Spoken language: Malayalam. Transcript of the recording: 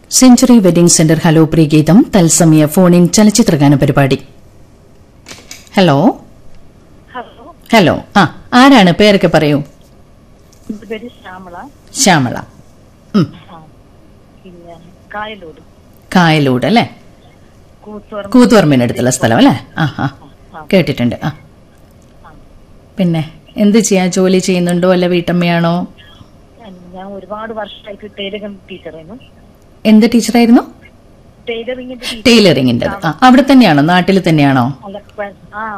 Century wedding centre hello Priyageetham തത്സമയ ഫോണിൻ ചലച്ചിത്രഗാന പരിപാടി ഹലോ ഹലോ ഹലോ ആ ആരാണ് പേരൊക്കെ പറയൂ എന്റെ പേര് ശ്യാമള ശ്യാമള ഉം, ആ. പിന്നെ കായലോട് കായലൂട് അല്ലേ കൂത്തുപറമ്പ് കൂത്തുപറമ്പിനടുത്തുള്ള സ്ഥലം അല്ലേ ആ ആ കേട്ടിട്ടുണ്ട് ആ പിന്നെ എന്ത് ചെയ്യാ ജോലി ചെയ്യുന്നുണ്ടോ അല്ല വീട്ടമ്മയാണോ ഞാൻ ഒരുപാട് വർഷമായിട്ട് ടൈലറിംഗ് ടീച്ചറായിരുന്നു എന്ത് ടീച്ചറായിരുന്നു ടൈലറിംഗിന്റെ ടീച്ചർ ടൈലറിങ്ങിന്റെ ആ അവിടെ തന്നെയാണോ നാട്ടിൽ തന്നെയാണോ അല്ല ആ